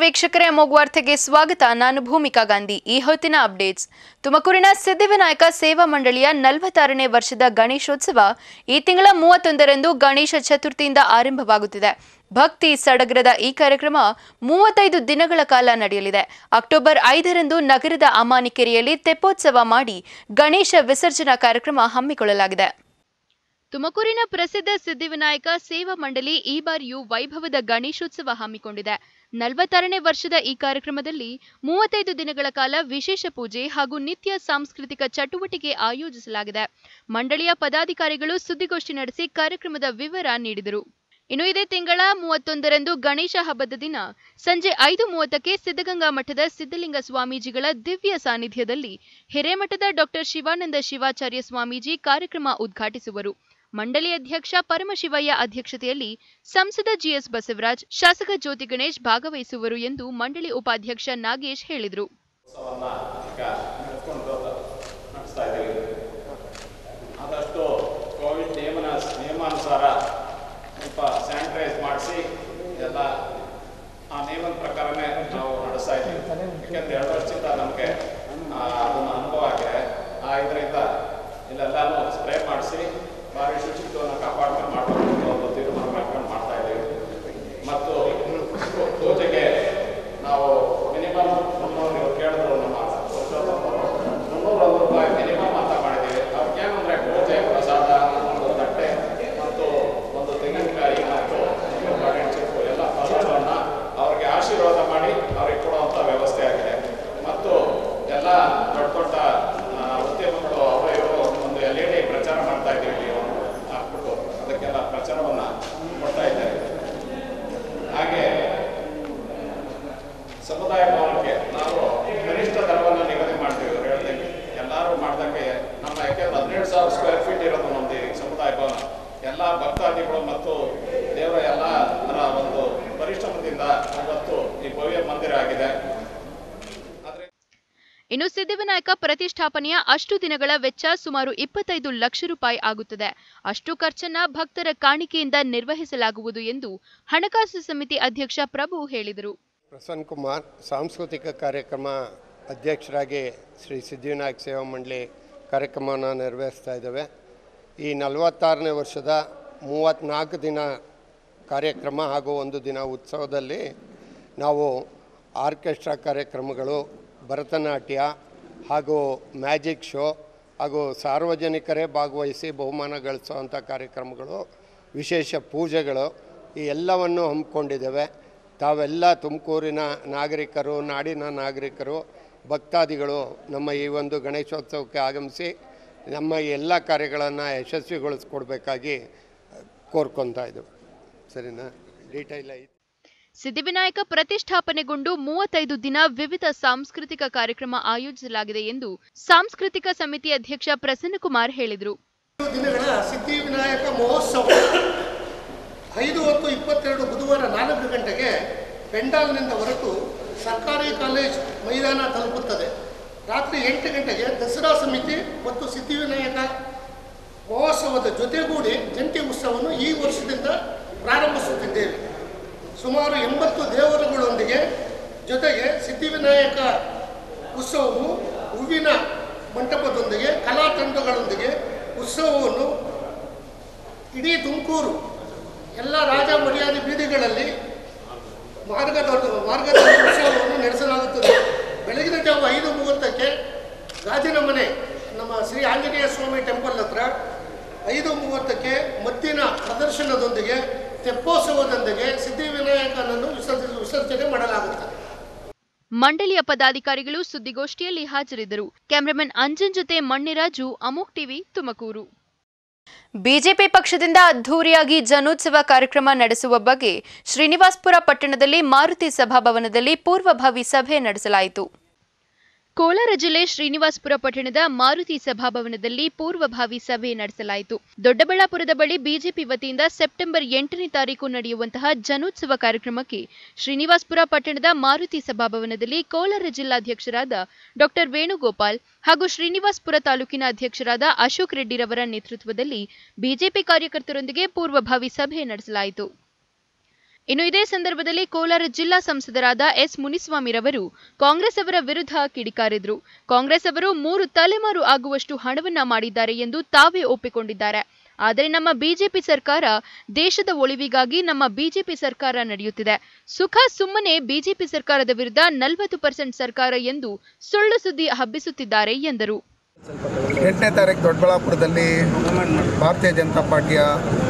ವೀಕ್ಷಕರೇ ಅಮೋಘ್ ವಾರ್ತೆಗೆ ಸ್ವಾಗತ ನಾನು ಭೂಮಿಕಾ ಗಾಂಧಿ ಈ ಹೊತ್ತಿನ ಅಪ್ಡೇಟ್ಸ್ ತುಮಕೂರಿನ ಸಿದ್ಧಿವಿನಾಯಕ ಸೇವಾ ಮಂಡಳಿಯ ನಲವತ್ತಾರನೇ ವರ್ಷದ ಗಣೇಶೋತ್ಸವ ಈ ತಿಂಗಳ ಮೂವತ್ತೊಂದರಂದು ಗಣೇಶ ಚತುರ್ಥಿಯಿಂದ ಆರಂಭವಾಗುತ್ತಿದೆ ಭಕ್ತಿ ಸಡಗರದ ಈ ಕಾರ್ಯಕ್ರಮ ಮೂವತ್ತೈದು ದಿನಗಳ ಕಾಲ ನಡೆಯಲಿದೆ ಅಕ್ಟೋಬರ್ ಐದರಂದು ನಗರದ ಅಮಾನಿಕೆರೆಯಲ್ಲಿ ತೆಪ್ಪೋತ್ಸವ ಮಾಡಿ ಗಣೇಶ ವಿಸರ್ಜನಾ ಕಾರ್ಯಕ್ರಮ ಹಮ್ಮಿಕೊಳ್ಳಲಾಗಿದೆ ತುಮಕೂರಿನ ಪ್ರಸಿದ್ಧ ಸಿದ್ಧಿವಿನಾಯಕ ಸೇವಾ ಮಂಡಳಿ ಈ ಬಾರಿಯೂ ವೈಭವದ ಗಣೇಶೋತ್ಸವ ಹಮ್ಮಿಕೊಂಡಿದೆ ನಲವತ್ತಾರನೇ ವರ್ಷದ ಈ ಕಾರ್ಯಕ್ರಮದಲ್ಲಿ ಮೂವತ್ತೈದು ದಿನಗಳ ಕಾಲ ವಿಶೇಷ ಪೂಜೆ ಹಾಗೂ ನಿತ್ಯ ಸಾಂಸ್ಕೃತಿಕ ಚಟುವಟಿಕೆ ಆಯೋಜಿಸಲಾಗಿದೆ ಮಂಡಳಿಯ ಪದಾಧಿಕಾರಿಗಳು ಸುದ್ದಿಗೋಷ್ಠಿ ನಡೆಸಿ ಕಾರ್ಯಕ್ರಮದ ವಿವರ ನೀಡಿದರು ಇನ್ನು ಇದೇ ತಿಂಗಳ ಮೂವತ್ತೊಂದರಂದು ಗಣೇಶ ಹಬ್ಬದ ದಿನ ಸಂಜೆ ಐದು ಮೂವತ್ತಕ್ಕೆ ಸಿದ್ಧಗಂಗಾ ಮಠದ ಸಿದ್ಧಲಿಂಗ ಸ್ವಾಮೀಜಿಗಳ ದಿವ್ಯ ಸಾನ್ನಿಧ್ಯದಲ್ಲಿ ಹಿರೇಮಠದ ಡಾಕ್ಟರ್ ಶಿವಾನಂದ ಶಿವಾಚಾರ್ಯ ಸ್ವಾಮೀಜಿ ಕಾರ್ಯಕ್ರಮ ಉದ್ಘಾಟಿಸುವರು ಮಂಡಳಿ ಅಧ್ಯಕ್ಷ ಪರಮಶಿವಯ್ಯ ಅಧ್ಯಕ್ಷತೆಯಲ್ಲಿ ಸಂಸದ ಜಿಎಸ್ ಬಸವರಾಜ್ ಶಾಸಕ ಜ್ಯೋತಿ ಗಣೇಶ್ ಭಾಗವಹಿಸುವರು ಎಂದು ಮಂಡಳಿ ಉಪಾಧ್ಯಕ್ಷ ನಾಗೇಶ್ ಹೇಳಿದರು ಉತ್ಸವನ್ನ ಈಗ ನಡೆಸ್ಕೊಂಡು ನಡೆಸ್ತಾ ಇದ್ದೀವಿ ಆದಷ್ಟು ಕೋವಿಡ್ ನಿಯಮನ ನಿಯಮಾನುಸಾರ ಸ್ವಲ್ಪ ಸ್ಯಾನಿಟೈಸ್ ಮಾಡಿಸಿ ಎಲ್ಲ ಆ ನಿಯಮದ ಪ್ರಕಾರನೇ ನಾವು ನಡೆಸ್ತಾ ಇದ್ದೀವಿ ಯಾಕೆಂದ್ರೆ ಎರಡು ವರ್ಷದಿಂದ ನಮಗೆ ಅದನ್ನ ಅನುಭವ ಆಗಿದೆ ಆ ಇದರಿಂದ ಇಲ್ಲೆಲ್ಲಾನು ಸ್ಪ್ರೇ ಮಾಡಿಸಿ ಭಾರಿ ಶುಚಿತ್ವವನ್ನು ಕಾಪಾಡ್ಕೊಂಡು ಮಾಡಬೇಕು ಅಂತ ಒಂದು ತೀರ್ಮಾನ ಮಾಡ್ಕೊಂಡು ಮಾಡ್ತಾ ಇದ್ದೀವಿ ಮತ್ತು ಪೂಜೆಗೆ ನಾವು ಮಿನಿಮಮ್ ಮುನ್ನೂರು ನೀವು ಕೇಳಿದ್ರು ನಮ್ಮ ಪುರುಷೋತ್ತಮರು ಮುನ್ನೂರ ಒಂದು ರೂಪಾಯಿ ಮಿನಿಮಮ್ ಅಂತ ಮಾಡಿದ್ದೀವಿ ಅವ್ರಿಗೇನಂದ್ರೆ ಪೂಜೆ ಪ್ರಸಾದ ಒಂದು ತಟ್ಟೆ ಮತ್ತು ಒಂದು ತೆಂಗಿನಕಾಯಿ ಮತ್ತು ಒಂದು ಬಾಳೆಹಣ್ಣು ಚಿಪ್ಪು ಎಲ್ಲ ಫಲಗಳನ್ನು ಅವ್ರಿಗೆ ಆಶೀರ್ವಾದ ಮಾಡಿ ಅವ್ರಿಗೆ ಕೊಡುವಂಥ ವ್ಯವಸ್ಥೆ ಆಗಿದೆ ಮತ್ತು ಎಲ್ಲ ದೊಡ್ಡ ದೊಡ್ಡ ಆ, ಉದ್ಯಮಗಳು ಅವರು ಇವರು ಒಂದು ಎಲ್ ಇ ಡಿ ಪ್ರಚಾರ ಮಾಡ್ತಾ ಇದ್ದೀವಿ ಇಲ್ಲಿ ಒಂದು ಹಾಕ್ಬಿಟ್ಟು ಅದಕ್ಕೆಲ್ಲ ಪ್ರಚಾರವನ್ನು ಕೊಡ್ತಾ ಇದ್ದಾರೆ ಹಾಗೆ ಸಮುದಾಯ ಭವನಕ್ಕೆ ನಾವು ಕನಿಷ್ಠ ದರವನ್ನು ನಿಗದಿ ಮಾಡ್ತೀವಿ ಅವ್ರು ಹೇಳ್ದಂಗೆ ಎಲ್ಲರೂ ಮಾಡ್ದಂಗೆ ನಮ್ಮ ಯಾಕೆಂದ್ರೆ ಹದಿನೇಳು ಸಾವಿರ ಸ್ಕ್ವೇರ್ ಫೀಟ್ ಇರೋದು ನಮ್ದು ಈ ಸಮುದಾಯ ಭವನ ಎಲ್ಲ ಭಕ್ತಾದಿಗಳು ಮತ್ತು ದೇವರ ಎಲ್ಲ ಅದರ ಒಂದು ಪರಿಶ್ರಮದಿಂದ ಇವತ್ತು ಈ ಭವ್ಯ ಮಂದಿರ ಆಗಿದೆ ಆದ್ರೆ ಇನ್ನು ಸಿದ್ಧಿವಿನಾಯಕ ಪ್ರತಿಷ್ಠಾಪನೆಯ ಅಷ್ಟು ದಿನಗಳ ವೆಚ್ಚ ಸುಮಾರು ಇಪ್ಪತ್ತೈದು ಲಕ್ಷ ರೂಪಾಯಿ ಆಗುತ್ತದೆ ಅಷ್ಟು ಖರ್ಚನ್ನ ಭಕ್ತರ ಕಾಣಿಕೆಯಿಂದ ನಿರ್ವಹಿಸಲಾಗುವುದು ಎಂದು ಹಣಕಾಸು ಸಮಿತಿ ಅಧ್ಯಕ್ಷ ಪ್ರಭು ಹೇಳಿದರು ಪ್ರಸನ್ನ ಕುಮಾರ್ ಸಾಂಸ್ಕೃತಿಕ ಕಾರ್ಯಕ್ರಮ ಅಧ್ಯಕ್ಷರಾಗಿ ಶ್ರೀ ಸಿದ್ಧಿವಿನಾಯಕ ಸೇವಾ ಮಂಡಳಿ ಕಾರ್ಯಕ್ರಮವನ್ನು ನೆರವೇರಿಸ್ತಾ ಇದ್ದೇವೆ ಈ ನಲವತ್ತಾರನೇ ವರ್ಷದ ಮೂವತ್ತ್ನಾಲ್ಕು ದಿನ ಕಾರ್ಯಕ್ರಮ ಹಾಗೂ ಒಂದು ದಿನ ಉತ್ಸವದಲ್ಲಿ ನಾವು ಆರ್ಕೆಸ್ಟ್ರಾ ಕಾರ್ಯಕ್ರಮಗಳು ಭರತನಾಟ್ಯ ಹಾಗೂ ಮ್ಯಾಜಿಕ್ ಶೋ ಹಾಗೂ ಸಾರ್ವಜನಿಕರೇ ಭಾಗವಹಿಸಿ ಬಹುಮಾನ ಗಳಿಸುವಂಥ ಕಾರ್ಯಕ್ರಮಗಳು ವಿಶೇಷ ಪೂಜೆಗಳು ಈ ಎಲ್ಲವನ್ನು ಹಮ್ಮಿಕೊಂಡಿದ್ದೇವೆ ತಾವೆಲ್ಲ ತುಮಕೂರಿನ ನಾಗರಿಕರು ನಾಡಿನ ನಾಗರಿಕರು ಭಕ್ತಾದಿಗಳು ನಮ್ಮ ಈ ಒಂದು ಗಣೇಶೋತ್ಸವಕ್ಕೆ ಆಗಮಿಸಿ ನಮ್ಮ ಈ ಎಲ್ಲ ಕಾರ್ಯಗಳನ್ನು ಯಶಸ್ವಿಗೊಳಿಸ್ಕೊಡ್ಬೇಕಾಗಿ ಕೋರ್ಕೊತಾ ಇದ್ದೇವೆ ಸರಿನಾ ಡೀಟೈಲ್ ಐತೆ ಸಿದ್ಧಿವಿನಾಯಕ ಪ್ರತಿಷ್ಠಾಪನೆಗೊಂಡು ಮೂವತ್ತೈದು ದಿನ ವಿವಿಧ ಸಾಂಸ್ಕೃತಿಕ ಕಾರ್ಯಕ್ರಮ ಆಯೋಜಿಸಲಾಗಿದೆ ಎಂದು ಸಾಂಸ್ಕೃತಿಕ ಸಮಿತಿ ಅಧ್ಯಕ್ಷ ಪ್ರಸನ್ನಕುಮಾರ್ ಹೇಳಿದರು ದಿನಗಳ ಸಿದ್ಧಿವಿನಾಯಕ ಮಹೋತ್ಸವ ಐದು ಹೊತ್ತು ಇಪ್ಪತ್ತೆರಡು ಬುಧವಾರ ನಾಲ್ಕು ಗಂಟೆಗೆ ಪೆಂಡಾಲ್ನಿಂದ ಹೊರಟು ಸರ್ಕಾರಿ ಕಾಲೇಜ್ ಮೈದಾನ ತಲುಪುತ್ತದೆ ರಾತ್ರಿ ಎಂಟು ಗಂಟೆಗೆ ದಸರಾ ಸಮಿತಿ ಮತ್ತು ಸಿದ್ಧಿವಿನಾಯಕ ಮಹೋತ್ಸವದ ಜೊತೆಗೂಡಿ ಜಂಟಿ ಉತ್ಸವವನ್ನು ಈ ವರ್ಷದಿಂದ ಪ್ರಾರಂಭಿಸುತ್ತಿದ್ದೇವೆ ಸುಮಾರು ಎಂಬತ್ತು ದೇವರುಗಳೊಂದಿಗೆ ಜೊತೆಗೆ ಸಿದ್ಧಿವಿನಾಯಕ ಉತ್ಸವವು ಹೂವಿನ ಮಂಟಪದೊಂದಿಗೆ ಕಲಾ ತಂಡಗಳೊಂದಿಗೆ ಉತ್ಸವವನ್ನು ಇಡೀ ತುಮಕೂರು ಎಲ್ಲ ರಾಜ ಮರ್ಯಾದೆ ಬೀದಿಗಳಲ್ಲಿ ಮಾರ್ಗದ ಮಾರ್ಗದಲ್ಲಿ ಉತ್ಸವವನ್ನು ನಡೆಸಲಾಗುತ್ತದೆ ಬೆಳಗಿನ ಜಾವ ಐದು ಮೂವತ್ತಕ್ಕೆ ಗಾಜಿನ ಮನೆ ನಮ್ಮ ಶ್ರೀ ಆಂಜನೇಯ ಸ್ವಾಮಿ ಟೆಂಪಲ್ ಹತ್ರ ಐದು ಮೂವತ್ತಕ್ಕೆ ಮದ್ದಿನ ಪ್ರದರ್ಶನದೊಂದಿಗೆ ತೆಪ್ಪೋತ್ಸವದೊಂದಿಗೆ ಸಿದ್ಧಿವಿನಾಯಕನನ್ನು ವಿಸರ್ಜನೆ ವಿಸರ್ಜನೆ ಮಾಡಲಾಗುತ್ತದೆ ಮಂಡಳಿಯ ಪದಾಧಿಕಾರಿಗಳು ಸುದ್ದಿಗೋಷ್ಠಿಯಲ್ಲಿ ಹಾಜರಿದ್ದರು ಕ್ಯಾಮರಾಮನ್ ಅಂಜನ್ ಜೊತೆ ಮಣ್ಣಿರಾಜು ಅಮೋಕ್ ಟಿವಿ ತುಮಕೂರು ಬಿಜೆಪಿ ಪಕ್ಷದಿಂದ ಅದ್ಧೂರಿಯಾಗಿ ಜನೋತ್ಸವ ಕಾರ್ಯಕ್ರಮ ನಡೆಸುವ ಬಗ್ಗೆ ಶ್ರೀನಿವಾಸ್ಪುರ ಪಟ್ಟಣದಲ್ಲಿ ಮಾರುತಿ ಸಭಾಭವನದಲ್ಲಿ ಪೂರ್ವಭಾವಿ ಸಭೆ ನಡೆಸಲಾಯಿತು ಕೋಲಾರ ಜಿಲ್ಲೆ ಶ್ರೀನಿವಾಸಪುರ ಪಟ್ಟಣದ ಮಾರುತಿ ಸಭಾಭವನದಲ್ಲಿ ಪೂರ್ವಭಾವಿ ಸಭೆ ನಡೆಸಲಾಯಿತು ದೊಡ್ಡಬಳ್ಳಾಪುರದ ಬಳಿ ಬಿಜೆಪಿ ವತಿಯಿಂದ ಸೆಪ್ಟೆಂಬರ್ ಎಂಟನೇ ತಾರೀಕು ನಡೆಯುವಂತಹ ಜನೋತ್ಸವ ಕಾರ್ಯಕ್ರಮಕ್ಕೆ ಶ್ರೀನಿವಾಸಪುರ ಪಟ್ಟಣದ ಮಾರುತಿ ಸಭಾಭವನದಲ್ಲಿ ಕೋಲಾರ ಜಿಲ್ಲಾಧ್ಯಕ್ಷರಾದ ಡಾಕ್ಟರ್ ವೇಣುಗೋಪಾಲ್ ಹಾಗೂ ಶ್ರೀನಿವಾಸಪುರ ತಾಲೂಕಿನ ಅಧ್ಯಕ್ಷರಾದ ಅಶೋಕ್ ರೆಡ್ಡಿರವರ ನೇತೃತ್ವದಲ್ಲಿ ಬಿಜೆಪಿ ಕಾರ್ಯಕರ್ತರೊಂದಿಗೆ ಪೂರ್ವಭಾವಿ ಸಭೆ ನಡೆಸಲಾಯಿತು ಇನ್ನು ಇದೇ ಸಂದರ್ಭದಲ್ಲಿ ಕೋಲಾರ ಜಿಲ್ಲಾ ಸಂಸದರಾದ ಎಸ್ ಮುನಿಸ್ವಾಮಿರವರು ಕಾಂಗ್ರೆಸ್ ಅವರ ವಿರುದ್ಧ ಕಿಡಿಕಾರಿದ್ರು ಕಾಂಗ್ರೆಸ್ ಅವರು ಮೂರು ತಲೆಮಾರು ಆಗುವಷ್ಟು ಹಣವನ್ನ ಮಾಡಿದ್ದಾರೆ ಎಂದು ತಾವೇ ಒಪ್ಪಿಕೊಂಡಿದ್ದಾರೆ ಆದರೆ ನಮ್ಮ ಬಿಜೆಪಿ ಸರ್ಕಾರ ದೇಶದ ಒಳಿವಿಗಾಗಿ ನಮ್ಮ ಬಿಜೆಪಿ ಸರ್ಕಾರ ನಡೆಯುತ್ತಿದೆ ಸುಖ ಸುಮ್ಮನೆ ಬಿಜೆಪಿ ಸರ್ಕಾರದ ವಿರುದ್ಧ ನಲವತ್ತು ಪರ್ಸೆಂಟ್ ಸರ್ಕಾರ ಎಂದು ಸುಳ್ಳು ಸುದ್ದಿ ಹಬ್ಬಿಸುತ್ತಿದ್ದಾರೆ ಎಂದರು ಎಂಟನೇ ತಾರೀಕು ದೊಡ್ಡಬಳ್ಳಾಪುರದಲ್ಲಿ ಭಾರತೀಯ ಜನತಾ ಪಾರ್ಟಿಯ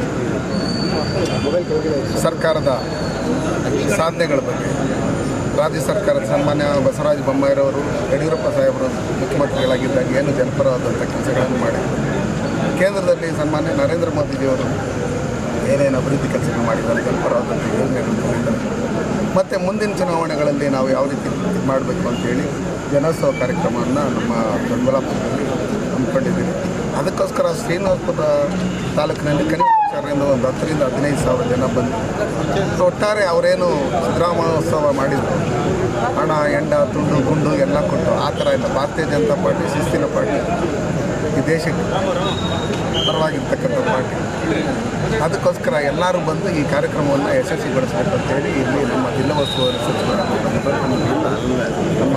ಸರ್ಕಾರದ ಸಾಧನೆಗಳ ಬಗ್ಗೆ ರಾಜ್ಯ ಸರ್ಕಾರದ ಸನ್ಮಾನ್ಯ ಬಸವರಾಜ ಬೊಮ್ಮಾಯಿರವರು ಯಡಿಯೂರಪ್ಪ ಸಾಹೇಬರು ಮುಖ್ಯಮಂತ್ರಿಗಳಾಗಿದ್ದಾಗ ಏನು ಜನಪರವಾದಂಥ ಕೆಲಸಗಳನ್ನು ಮಾಡಿದರು ಕೇಂದ್ರದಲ್ಲಿ ಸನ್ಮಾನ್ಯ ನರೇಂದ್ರ ಮೋದಿಜಿಯವರು ಏನೇನು ಅಭಿವೃದ್ಧಿ ಕೆಲಸಗಳು ಮಾಡಿದ್ದಾರೆ ಜನಪರವಾದಂಥ ಯೋಜನೆಗಳನ್ನು ಮಾಡಿದ್ದಾರೆ ಮತ್ತು ಮುಂದಿನ ಚುನಾವಣೆಗಳಲ್ಲಿ ನಾವು ಯಾವ ರೀತಿ ಇದು ಮಾಡಬೇಕು ಅಂತೇಳಿ ಜನೋತ್ಸವ ಕಾರ್ಯಕ್ರಮವನ್ನು ನಮ್ಮ ದೊಡ್ಡಬಳ್ಳಾಪುರದಲ್ಲಿ ಹಮ್ಮಿಕೊಂಡಿದ್ದೀವಿ ಅದಕ್ಕೋಸ್ಕರ ಶ್ರೀನಿವಾಸಪುರ ತಾಲೂಕಿನಲ್ಲಿ ಕನಿಷ್ಠ ಪಕ್ಷದಿಂದ ಒಂದು ಹತ್ತರಿಂದ ಹದಿನೈದು ಸಾವಿರ ಜನ ಬಂದು ಒಟ್ಟಾರೆ ಅವರೇನು ಸಿದ್ದರಾಮೋತ್ಸವ ಮಾಡಿದರು ಹಣ ಎಂಡ ತುಂಡು ಗುಂಡು ಎಲ್ಲ ಕೊಟ್ಟು ಆ ಥರ ಇಲ್ಲ ಭಾರತೀಯ ಜನತಾ ಪಾರ್ಟಿ ಶಿಸ್ತಿನ ಪಾರ್ಟಿ ಈ ದೇಶಕ್ಕೆ ಪರವಾಗಿರ್ತಕ್ಕಂಥ ಪಾರ್ಟಿ ಅದಕ್ಕೋಸ್ಕರ ಎಲ್ಲರೂ ಬಂದು ಈ ಕಾರ್ಯಕ್ರಮವನ್ನು ಯಶಸ್ವಿಗೊಳಿಸಬೇಕು ಅಂತೇಳಿ ಇಲ್ಲಿ ನಮ್ಮ ಜಿಲ್ಲಾ ಉಸ್ತುವಾರಿ ಸಚಿವರಾದ ನಮ್ಮ